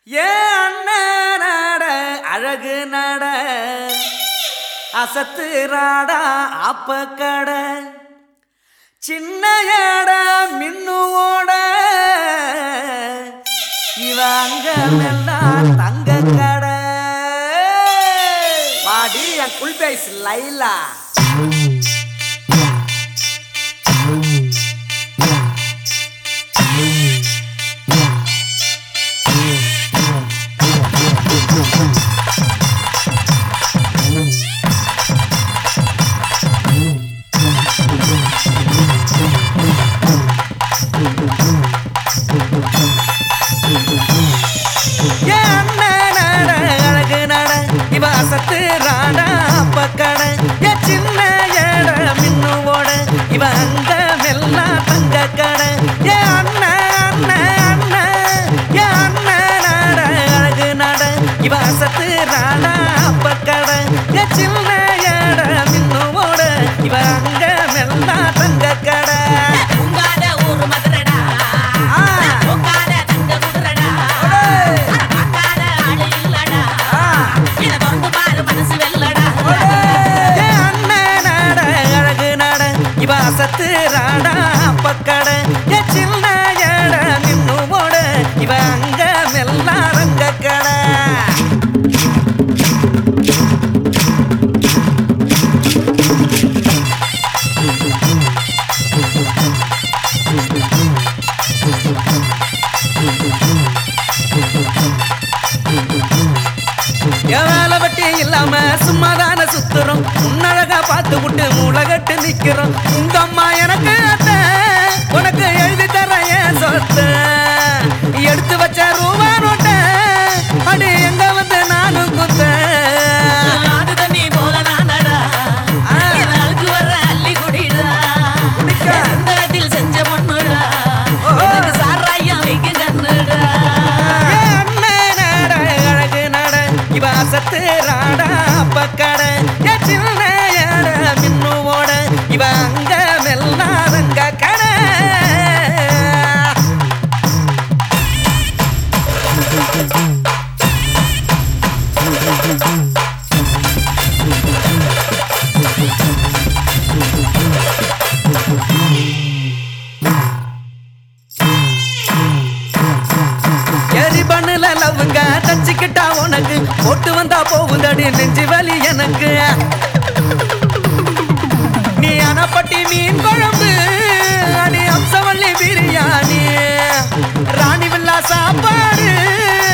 ஏ அண்ணன் நட அழகு நட அசத்து ராடா அப்ப கட சின்ன எட மின்னுவோட இவ அங்க எல்லாம் தங்க கடை வாடி என் குல்பேஸ் லைலா ஏன் அண்ணன் நட அழகு நட இவ அசத்து ராடா அப்ப கடை ஏ சின்ன எட மின்னுவோட இவ அங்க மெல்லாம் தங்க கடை ஏ அண்ணன் அண்ணன் அண்ணன் ஏ அண்ணன் நட அழகு நட இவ அசத்து ராடா அப்ப கடை ஏ சின்ன எட மின்னுவோட இவ அங்க மெல்லாம் தங்க கடை உங்காத ஊரு மதுரடா ஆ. உங்காத தங்க குதிரடா ஒடே. பார்க்காத ஆளு இல்லடா ஆ. இத திறந்து பாரு மனசு வெல்லடா ஏ அண்ணன் நட அழகு நட இவ அசத்து ராடா பக்கட ஏ சின்ன எட நின்னு போட இவ அங்க மெல்லாரங்க கடை என் வேலை வெட்டி இல்லாம சும்மாதான சுத்துறோம் உன்னழகா பார்த்து விட்டு மூளைகட்டு நிக்கிறோம் உங்க அம்மா எனக்கு அத்தை உனக்கு எழுதி தர என் சொத்து எடுத்து வச்ச ரூபா நோட்ட அடி எங்க வந்து நானும் குத்த ஆடு தண்ணி போல நானடா ஆ. நாளுக்கு வர அள்ளி குடிடா குடிக்க. எந்தத்தில் செஞ்ச பொண்ணுடா ஓஹோ. எனக்கு சாராயம் வைக்க கண்ணுடா ஏ அண்ணன் நட அழகு நட இவ அசத்து ராடா பக்கட ஏ சின்ன எட மின்னுவோட இவ அங்க மெல்லாரங்க கடை எரி பண்ணுல லவ்வுங்க தச்சுக்கிட்டா உனக்கு போட்டு வந்தா போகுதடி நெஞ்சு வலி எனக்கு நீ அனப்பட்டி மீன் குழம்பு அடி அம்சவள்ளி பிரியாணி ராணி வில்லா சாப்பாடு